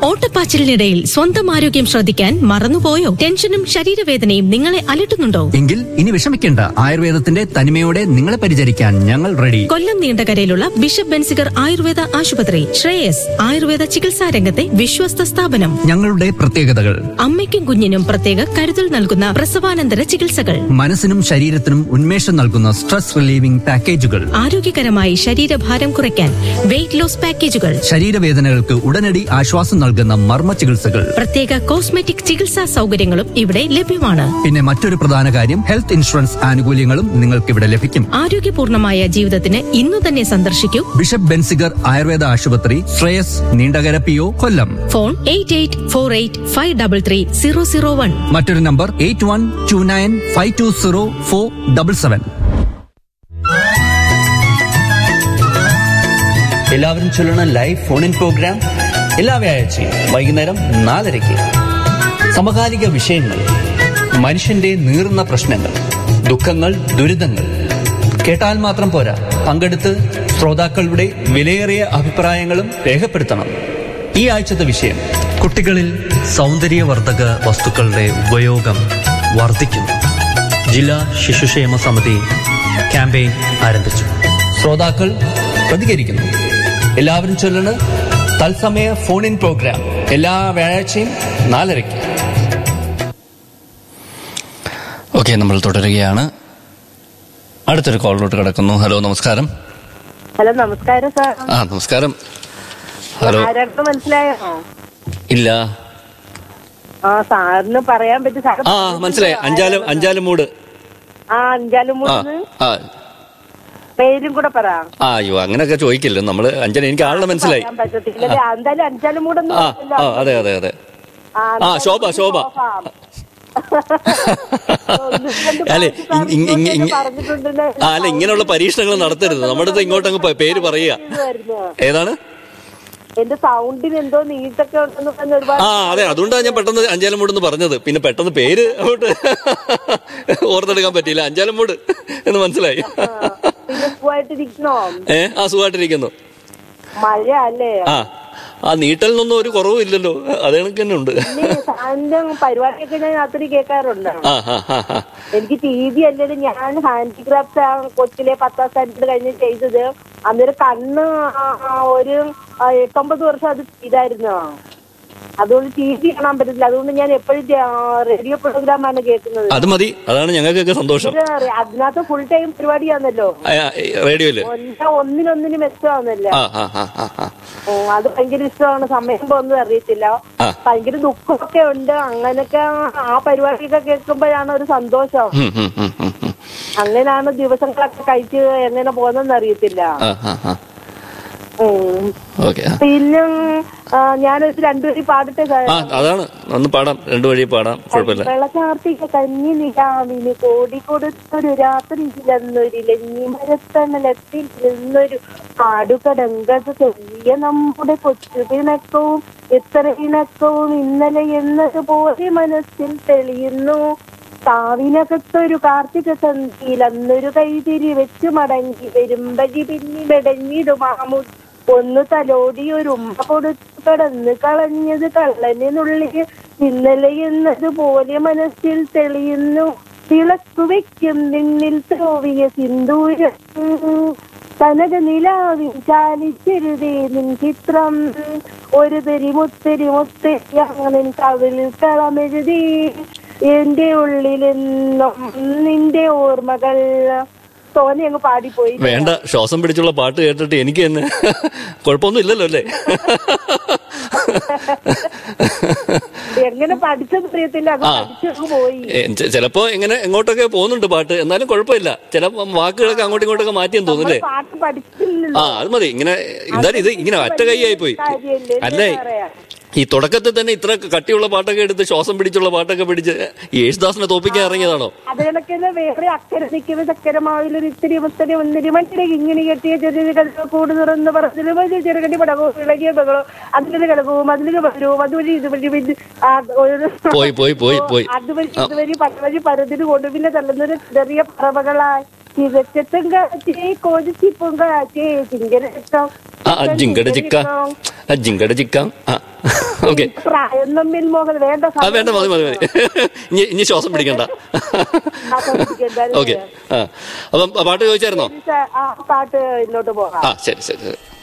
ഓട്ടപ്പാച്ചിലിനിടയിൽ സ്വന്തം ആരോഗ്യം ശ്രദ്ധിക്കാൻ മറന്നുപോയോ ടെൻഷനും ശരീരവേദനയും നിങ്ങളെ അലട്ടുന്നുണ്ടോ എങ്കിൽ ഇനി വിഷമിക്കേണ്ട ആയുർവേദത്തിന്റെ തനിമയോടെ നിങ്ങളെ പരിചരിക്കാൻ ഞങ്ങൾ റെഡി കൊല്ലം നീണ്ടകരയിലുള്ള ബിഷപ്പ് ബെൻസിഗർ ആയുർവേദ ആശുപത്രി ശ്രേയസ് ആയുർവേദ ചികിത്സാ രംഗത്തെ വിശ്വസ്ത സ്ഥാപനം ഞങ്ങളുടെ പ്രത്യേകതകൾ അമ്മയ്ക്കും കുഞ്ഞിനും പ്രത്യേക കരുതൽ നൽകുന്ന പ്രസവാനന്തര ചികിത്സകൾ മനസ്സിനും ശരീരത്തിനും ഉന്മേഷം നൽകുന്ന സ്ട്രെസ് റിലീവിംഗ് പാക്കേജുകൾ ആരോഗ്യകരമായി ശരീരഭാരം കുറയ്ക്കാൻ വെയിറ്റ് ലോസ് പാക്കേജുകൾ ശരീരവേദനകൾക്ക് ഉടനടി ആശ്വാസം നൽകുന്ന മർമ്മ ചികിത്സകൾ പ്രത്യേക കോസ്മെറ്റിക് ചികിത്സാ സൗകര്യങ്ങളും ഇവിടെ ലഭ്യമാണ് പിന്നെ മറ്റൊരു പ്രധാന കാര്യം ഹെൽത്ത് ഇൻഷുറൻസ് ആനുകൂല്യങ്ങളും നിങ്ങൾക്ക് ഇവിടെ ലഭിക്കും ആരോഗ്യപൂർണമായ ജീവിതത്തിന് ഇന്നു തന്നെ സന്ദർശിക്കൂ ബിഷപ്പ് ബെൻസിഗർ ആയുർവേദ ആശുപത്രി Shreyas Neendakara P O Kollam phone eight eight four eight five double three zero zero one മറ്റൊരു number eight one two nine five two zero four double seven എല്ലാവരും ചൊല്ലണ ലൈവ് ഫോൺ ഇൻ പ്രോഗ്രാം എല്ലാ വ്യാഴാഴ്ചയും വൈകുന്നേരം നാലരയ്ക്ക് സമകാലിക വിഷയങ്ങൾ മനുഷ്യന്റെ നീറുന്ന പ്രശ്നങ്ങൾ ദുഃഖങ്ങൾ ദുരിതങ്ങൾ കേട്ടാൽ മാത്രം പോരാ പങ്കെടുത്ത് ശ്രോതാക്കളുടെ വിലയേറിയ അഭിപ്രായങ്ങളും രേഖപ്പെടുത്തണം ഈ ആഴ്ചത്തെ വിഷയം കുട്ടികളിൽ സൗന്ദര്യവർദ്ധക വസ്തുക്കളുടെ ഉപയോഗം വർദ്ധിക്കുന്നു ജില്ലാ ശിശുക്ഷേമ സമിതി ക്യാമ്പയിൻ ആരംഭിച്ചു ശ്രോതാക്കൾ പ്രതികരിക്കുന്നു എല്ലാവരും ചൊല്ലണ് തത്സമയ ഫോൺ ഇൻ പ്രോഗ്രാം എല്ലാ വ്യാഴാഴ്ചയും നാലരയ്ക്ക് ഓക്കെ നമ്മൾ തുടരുകയാണ് അടുത്തൊരു കോളിലോട്ട് കിടക്കുന്നു ഹലോ നമസ്കാരം ഹലോ നമസ്കാരം സാർ ആ നമസ്കാരം ഹലോ ആരാണെന്ന് മനസ്സിലായോ ഇല്ല ആ സാറിന് പറയാൻ പറ്റും സാർ ആ മനസ്സിലായി അഞ്ചാലും അഞ്ചാലും മൂട് ആ അഞ്ചാലും ആ മൂന്ന് ആ പേരും കൂടെ പറ ആ അയ്യോ അങ്ങനെയൊക്കെ ചോദിക്കില്ല നമ്മള് അഞ്ചാലും എനിക്ക് ആളിനെ മനസ്സിലായി പറയാൻ പറ്റത്തില്ല എന്തായാലും അഞ്ചാലും മൂടൊന്നും ആ ആ അതെ അതെ അതെ ആ ശോഭ ശോഭ അല്ലെ ഇ- ഇ- ഇ- ഇ- ആ അല്ല ഇങ്ങനെയുള്ള പരീക്ഷണങ്ങൾ നടത്തരുത് നമ്മുടെ അടുത്ത് ഇങ്ങോട്ട് അങ്ങ് പ- പേര് പറയുക ഏതാണ് എന്റെ സൗണ്ടിന് എന്തോ നീട്ടൊക്കെ ഉണ്ടെന്ന് പറഞ്ഞ ഒരുപാട് ആ അതെ അതുകൊണ്ടാണ് ഞാൻ പെട്ടെന്ന് അഞ്ചാലും മൂട് എന്ന് പറഞ്ഞത് പിന്നെ പെട്ടെന്ന് പേര് അങ്ങോട്ട് ഓർത്തെടുക്കാൻ പറ്റിയില്ല അഞ്ചാലും മൂട് എന്ന് മനസ്സിലായി പിന്നെ സുഖമായിട്ടിരിക്കണോ ഏ ആ സുഖമായിട്ടിരിക്കുന്നു മഴ അല്ലേ ആ ആ നീട്ടലിനൊന്നും ഒരു കുറവും ഇല്ലല്ലോ അത് കണക്ക് തന്നെ ഉണ്ട് പിന്നെ സാറിന്റെ പരിപാടിയൊക്കെ ഞാൻ രാത്രി കേൾക്കാറുണ്ട് ആ ആ ആ ആ എനിക്ക് ടി വി അല്ലത് ഞാൻ ഹാൻഡിക്രാഫ്റ്റ് ആ കൊച്ചിലെ പത്താം സ്റ്റാൻഡേർഡ് കഴിഞ്ഞ് ചെയ്തത് അന്നേരം കണ്ണ് ആ, ആ, ഒരു ആ, എട്ടൊമ്പത് വർഷം അത് ചെയ്തായിരുന്നു അതുകൊണ്ട് ടി വി കാണാൻ പറ്റത്തില്ല അതുകൊണ്ട് ഞാൻ എപ്പോഴും റേഡിയോ പ്രോഗ്രാമാണ് കേൾക്കുന്നത് അത് മതി അതാണ് ഞങ്ങൾക്കൊക്കെ സന്തോഷം ഇത് അതിനകത്ത് ഫുൾ ടൈം പരിപാടിയാണല്ലോ ആ, ആ, റേഡിയോയില് ഒന്ന ഒന്നിനൊന്നിനും മെച്ചമാണല്ലോ ആ ആ ആ ആ ആ ഉം, അത് ഭയങ്കര ഇഷ്ടമാണ് സമയം പോകുന്നത് അറിയത്തില്ല ആ. ഭയങ്കര ദുഃഖമൊക്കെ ഉണ്ട് അങ്ങനൊക്കെ ആ പരിപാടിയൊക്കെ കേൾക്കുമ്പോഴാണ് ഒരു സന്തോഷം ഉം, ഉം, ഉം, ഉം, ഉം. അങ്ങനെയാണ് ദിവസങ്ങളൊക്കെ കഴിച്ച് എങ്ങനെ പോകുന്നതെന്ന് അറിയത്തില്ല ആ ആ ആ ഉം. ഓക്കെ ആ. പിന്നെ ആ, ഞാനൊരു രണ്ടുപേരും പാടട്ടെ സാർ ആ അതാണ് ഒന്ന് പാടാം രണ്ടു വഴി പാടാം കുഴപ്പമില്ല വെള്ളചാർത്തിക കഞ്ഞി നിലാവിന് കോടി കൊടുത്തൊരു രാത്രിയിലെന്നൊരു ലഞ്ഞി മരത്തണലത്തിൽ നിന്നൊരു കാടുകടങ്കത് ചെറിയ നമ്മുടെ കൊച്ചു പിണക്കവും എത്ര ഇണക്കവും ഇന്നലെ എന്നതുപോലെ മനസ്സിൽ തെളിയുന്നു താവിനകത്തൊരു കാർത്തിക സന്ധിയിൽ അന്നൊരു കൈതിരി വെച്ചു മടങ്ങി വരുമ്പഴി പിന്നി മെടഞ്ഞിടുമാമു ഒന്ന് തലോടി ഒരു ഉമ്മ കൊടുത്തു കടന്ന് കളഞ്ഞത് കള്ളനുള്ളിൽ ഇന്നലെ എന്നതുപോലെ മനസ്സിൽ തെളിയുന്നു തിളക്കു വെക്കും നിന്നിൽ തോവിയ സിന്ദൂരം കനക നിലാവിൻ ചാലിച്ചെരുതേ നിൻ ചിത്രം ഒരു തെരി മുത്തരി മുത്തരി അങ്ങനെ കവിളിൽ കളമെഴുതി എന്റെ ഉള്ളിലെന്നും നിന്റെ ഓർമ്മകൾ തോന്നി അങ്ങ് പാടിപ്പോയി വേണ്ട ശ്വാസം പിടിച്ചുള്ള പാട്ട് കേട്ടിട്ട് എനിക്ക് തന്നെ കുഴപ്പമൊന്നും ഇല്ലല്ലോ അല്ലേ എങ്ങനെ പഠിച്ചത് അറിയത്തില്ല അങ്ങ് ആ. പഠിച്ചങ്ങ് പോയി ഏ, ചെ- ചിലപ്പോ ഇങ്ങനെ എങ്ങോട്ടൊക്കെ പോകുന്നുണ്ട് പാട്ട് എന്നാലും കുഴപ്പമില്ല ചില വാക്കുകളൊക്കെ അങ്ങോട്ടും ഇങ്ങോട്ടൊക്കെ മാറ്റിയെന്ന് തോന്നുന്നില്ലേ പാട്ട് പഠിച്ചില്ലല്ലോ ആ അത് മതി ഇങ്ങനെ എന്തായാലും ഇത് ഇങ്ങനെ ഒറ്റ കൈയായി പോയി കാര്യല്ലേ? അല്ലേ എന്താ പറയാ? ഈ തുടക്കത്തിൽ തന്നെ ഇത്ര കട്ടിയുള്ള പാട്ടൊക്കെ എടുത്ത് ശ്വാസം പിടിച്ചുള്ള പാട്ടൊക്കെ പിടിച്ച് ഈ യേശുദാസിനെ തോപ്പിക്കാൻ ഇറങ്ങിയതാണോ അത് കണക്കിന് വേറെ അക്കരെ നിൽക്കുന്ന ചക്കരമാവിലൊരു ഇത്തിരി മുത്തരി ഒന്നിരി മട്ടിലേക്ക് ഇങ്ങനെ കെട്ടിയ ചെറിയ കടകൾ കൂട് തുറന്ന് പറച്ചില് വലിയ ചെറുകടി പടകവും ഇളകിയ ബഹളവും അതിലൊരു കിടക്കവും അതിലൊരു പകരവും അതുവഴി ഇതുവഴി പിന്നെ ആ ഒരു പോയി പോയി പോയി പോയി അതുവഴി ഇതുവഴി പലവഴി പരതിന് കൊടുവിനെ തള്ളുന്നൊരു ചെറിയ പറവകളായി തികച്ചത്തും കാറ്റേ കോതിച്ചിപ്പും കാറ്റേ ചിങ്കരക്കം ആ ജിങ്കട ചിക്ക ആ ജിങ്കട ചിക്ക ആ ഓക്കെ പ്രായം തമ്മിൽ മോഹൻ വേണ്ട ആ വേണ്ട മതി മതി മതി ഇനി ഇനി ശ്വാസം പിടിക്കണ്ട ഓക്കെ ആ അപ്പം പാട്ട് ചോദിച്ചായിരുന്നോ ആ പാട്ട് ഇന്നോട്ട് പോകാം ആ ശരി ശരി ശരി